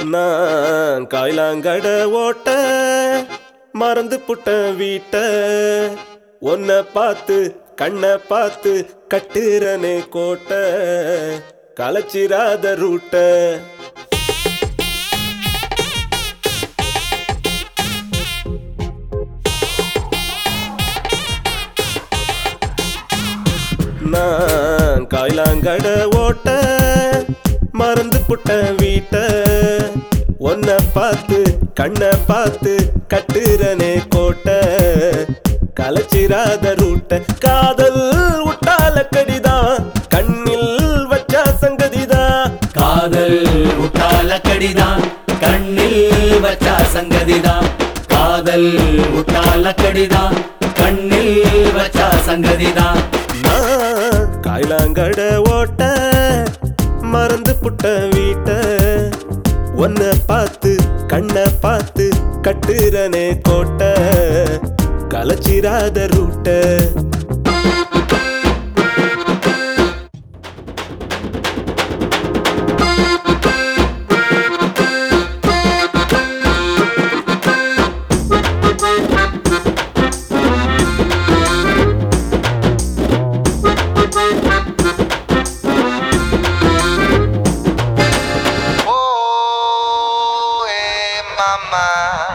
நான் காய்லாங்கட ஓட்ட மறந்து புட்ட வீட்ட உன்னை பார்த்து கண்ணை பார்த்து கட்டுறனே கோட்டை களைச்சிராத ரூட்ட நான் காய்லாங்கட ஓட்ட மறந்து புட்ட வீட்ட உன்னை பார்த்து கண்ணை பார்த்து கட்டுறனே கோட்டை களைச்சிராத ரூட்ட காதல் உட்டால கடிதான் கண்ணில் வச்சா சங்கதிதான் காதல் முட்டால கடிதான் கண்ணில் வச்சா சங்கதிதான் காதல் முட்டால கடிதான் கண்ணில் வச்சா சங்கதிதான் நான் காய்லாங்கட ஓட்ட மறந்து புட்ட வீட்ட உன்னை பார்த்து கண்ணை பார்த்து கட்டுறனே கோட்டை களைச்சிராத ரூட்ட Oh, eh, mama.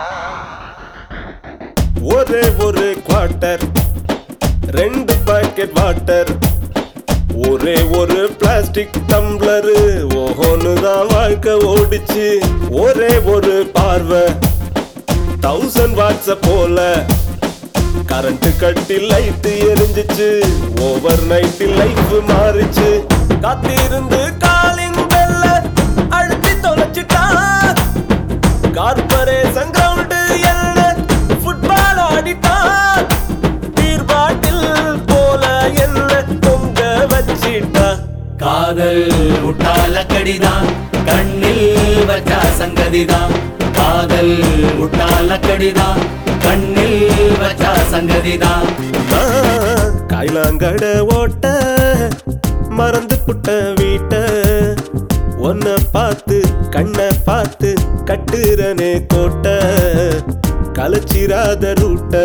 ஒரே ஒரு குவார்ட்டர் ரெண்டு பாக்கெட் வாட்டர் ஒரே ஒரு பிளாஸ்டிக் டம்ளரு ஓஹோன்னு தான் வாழ்க்கை ஓடிச்சு ஒரே ஒரு பார்வை தௌசண்ட் வாட்ஸ போல கரண்ட் கட்டி லைட் எரிஞ்சிச்சு ஓவர் நைட்டில் லைஃப் மாறிச்சு காத்திருந்து காலிங் பெல்ல அழுத்தி தொலைச்சிட்டான் கார்பரேஷன் கிரவுண்டு என்ன ஃபுட்பால் ஆடிட்டான் பீர் பாட்டில் போல என்ன தொங்க வச்சிட்டா காதல் முட்டால கடிதான் கண்ணில் வச்சா சங்கதிதான் காதல் முட்டால கடிதான் கண்ணில் வச்சா சங்கதிதான் நான் காய்லாங்கட ஓட்ட மறந்து புட்ட வீட்ட உன்னை பார்த்து கண்ணை பார்த்து கட்டுறனே கோட்டை களைச்சிராத ரூட்ட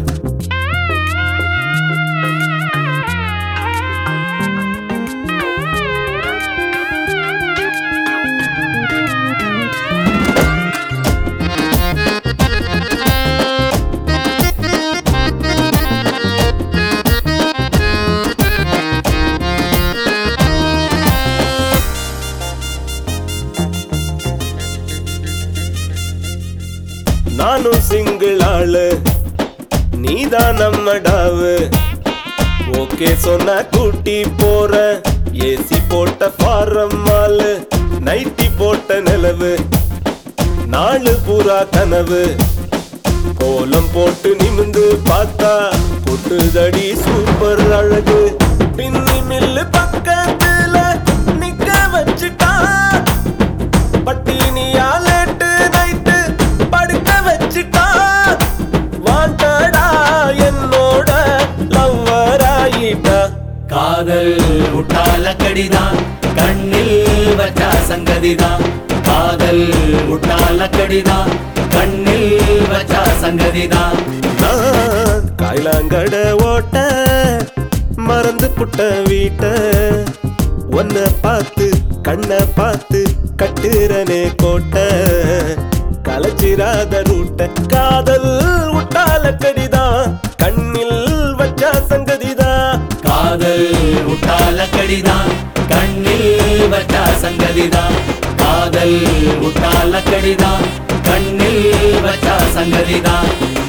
நானும் சிங்கிள் ஆளு நீதான் நம்ம டாவு ஓகே சொன்னா கூட்டி போற ஏசி போட்ட ஃபாரம் மாலு நைட்டி போட்ட நிலவு நாலு பூரா கனவு கோலம் போட்டு நிமிந்து பார்த்தா கொட்டுதடி சூப்பர் அழகு பின்னி மில்லு பக்கத்துல நிக்க வச்சுட்டா பட்டினியா லேட்டு நைட்டு படுக்க வச்சுட்டா வாண்டடா என்னோட லவ்வர் ஆயிட்டா காதல் முட்டால கடிதான் கண்ணில் வச்சா சங்கதிதான் காதல் முட்டால கடிதான் கண்ணில் வச்சா சங்கதிதான் நான் காய்லாங்கட ஓட்ட மறந்து புட்ட வீட்ட உன்னை பார்த்து கண்ணை பார்த்து கட்டுறனே கோட்டை களைச்சிராத ரூட்ட காதல் உட்டால கடிதான் கண்ணில் வச்சா சங்கதிதான் காதல் முட்டால கடிதான் கண்ணில் வச்சா சங்கதிதான் காதல் முட்டால கடிதான் கண்ணில் வச்சா சங்கதிதான்